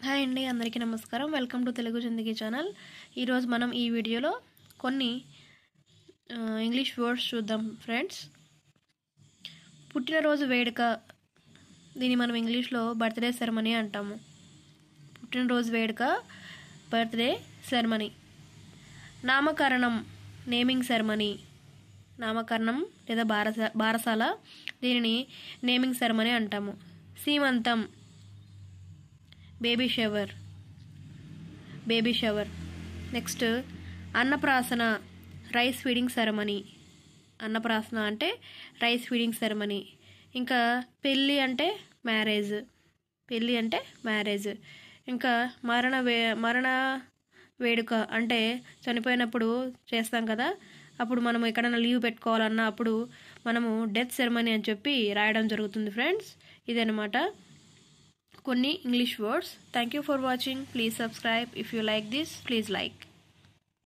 hi అండి అందరికీ నమస్కారం వెల్కమ్ టు తెలుగు జిందగీ ఛానల్ ఈరోజు మనం ఈ వీడియోలో కొన్ని ఆ, ఇంగ్లీష్ వర్డ్స్ చూద్దాం ఫ్రెండ్స్ పుట్టినరోజు వేడుక దీన్ని మనం ఇంగ్లీష్లో బర్త్డే సెరమనీ అంటాము పుట్టినరోజు వేడుక బర్త్డే సెరమనీ నామకరణం నేమింగ్ సెరమనీ నామకరణం లేదా బారస బారసాల దీనిని నేమింగ్ సెరమనీ అంటాము సీమంతం baby shower baby shower next అన్నప్రాసన రైస్ ఫీడింగ్ సెరమనీ అన్నప్రాసన అంటే రైస్ ఫీడింగ్ సెరమనీ ఇంకా పెళ్ళి అంటే మ్యారేజ్ పెళ్ళి అంటే మ్యారేజ్ ఇంకా మరణ వే మరణ వేడుక అంటే చనిపోయినప్పుడు చేస్తాం కదా అప్పుడు మనం ఎక్కడైనా లీవ్ పెట్టుకోవాలన్నా అప్పుడు మనము డెత్ సెరమనీ అని చెప్పి రాయడం జరుగుతుంది ఫ్రెండ్స్ ఇదనమాట కొన్ని English words thank you for watching please subscribe if you like this please like